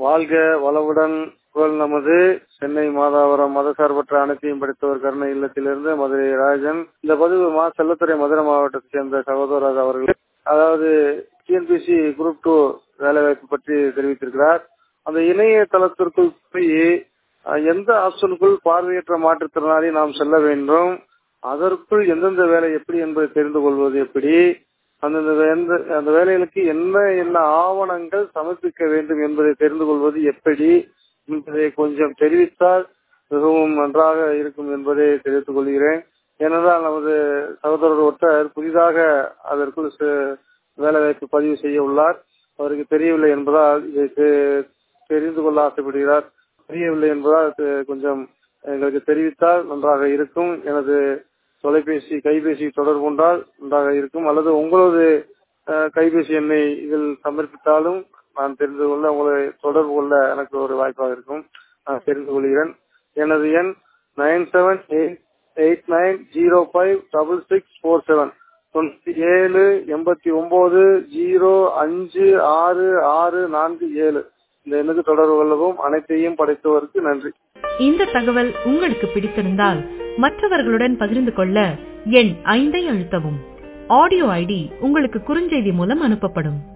வாழ்க வளவுடன் புகழ் நமது சென்னை மாதாவரம் மதசார்பற்ற அனைத்தையும் படித்தவர் கருணை இல்லத்திலிருந்து மதுரை ராஜன் இந்த பதிவு மா செல்லத்துறை மதுரை மாவட்டத்தை சேர்ந்த சகோதரர் அவர்கள் அதாவது டிஎன்பிசி குரூப் டூ வேலைவாய்ப்பு பற்றி தெரிவித்திருக்கிறார் அந்த இணையதளத்திற்குள் போய் அஹ், எந்த ஆப்ஷனுக்குள் பார்வையற்ற மாற்றுத்திறனாளி நாம் செல்ல வேண்டும் அதற்குள் எந்தெந்த வேலை எப்படி என்பதை தெரிந்து கொள்வது எப்படி அந்தந்த எந்த- அந்த வேலைகளுக்கு என்ன என்ன ஆவணங்கள் சமர்ப்பிக்க வேண்டும் என்பதை தெரிந்து கொள்வது எப்படி என்பதை கொஞ்சம் தெரிவித்தால் மிகவும் நன்றாக இருக்கும் என்பதை தெரிவித்துக் கொள்கிறேன் ஏனென்றால் நமது சகோதரர் ஒருத்தர் புதிதாக அதற்குள் செ- வேலைவாய்ப்பு பதிவு செய்ய உள்ளார் அவருக்கு தெரியவில்லை என்பதால் இதை தெ- தெரிந்து கொள்ள ஆசைப்படுகிறார் தெரியவில்லை என்பதால் தெ- கொஞ்சம் எங்களுக்கு தெரிவித்தால் நன்றாக இருக்கும் எனது தொலைபேசி கைபேசி தொடர்பு கொண்டால் நன்றாக இருக்கும் அல்லது உங்களது அஹ், கைபேசி எண்ணை இதில் சமர்ப்பித்தாலும் நான் தெரிந்து கொள்ள உங்களை தொடர்பு கொள்ள எனக்கு ஒரு வாய்ப்பாக இருக்கும் நான் தெரிந்து கொள்கிறேன் எனது எண் nine seven eight eight nine zero five double six four seven தொண்ணூத்தி ஏழு எண்பத்தி ஒன்பது ஜீரோ அஞ்சு ஆறு ஆறு நான்கு ஏழு இந்த எண்ணுக்கு தொடர்பு கொள்ளவும் அனைத்தையும் படைத்தவருக்கு நன்றி இந்த தகவல் உங்களுக்கு பிடித்திருந்தால் மற்றவர்களுடன் பகிர்ந்து கொள்ள எண் ஐந்தை அழுத்தவும் ஆடியோ ஐடி உங்களுக்கு குறுஞ்செய்தி மூலம் அனுப்பப்படும்